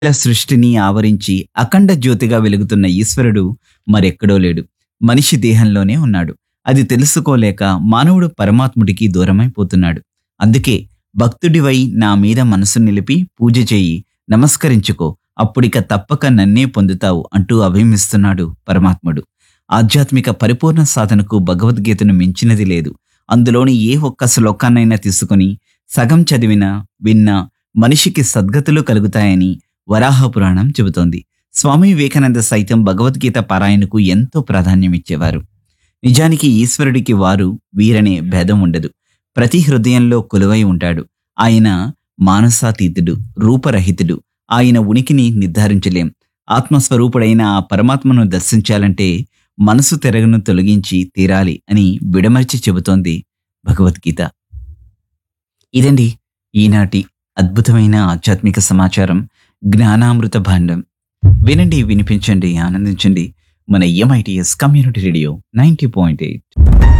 ఇలా సృష్టిని ఆవరించి అఖండ జ్యోతిగా వెలుగుతున్న ఈశ్వరుడు మరెక్కడో లేడు మనిషి దేహంలోనే ఉన్నాడు అది తెలుసుకోలేక మానవుడు పరమాత్ముడికి దూరమైపోతున్నాడు అందుకే భక్తుడివై నా మీద మనసు నిలిపి పూజ చేయి నమస్కరించుకో అప్పుడిక తప్పక నన్నే పొందుతావు అంటూ అభిమిస్తున్నాడు పరమాత్ముడు ఆధ్యాత్మిక పరిపూర్ణ సాధనకు భగవద్గీతను మించినది లేదు అందులోని ఏ ఒక్క శ్లోకాన్నైనా తీసుకుని సగం చదివినా విన్నా మనిషికి సద్గతులు కలుగుతాయని వరాహ పురాణం చెబుతోంది స్వామి వివేకానంద సైతం భగవద్గీత పారాయణకు ఎంతో ప్రాధాన్యమిచ్చేవారు నిజానికి ఈశ్వరుడికి వారు వీరనే భేదం ఉండదు ప్రతి హృదయంలో కొలువై ఉంటాడు ఆయన మానసాతీతుడు రూపరహితుడు ఆయన ఉనికిని నిర్ధారించలేం ఆత్మస్వరూపుడైన ఆ పరమాత్మను దర్శించాలంటే మనసు తెరగను తొలగించి తీరాలి అని విడమర్చి చెబుతోంది భగవద్గీత ఇదండి ఈనాటి అద్భుతమైన ఆధ్యాత్మిక సమాచారం జ్ఞానామృత భాండం వినండి వినిపించండి ఆనందించండి మన MITS community radio ninety point eight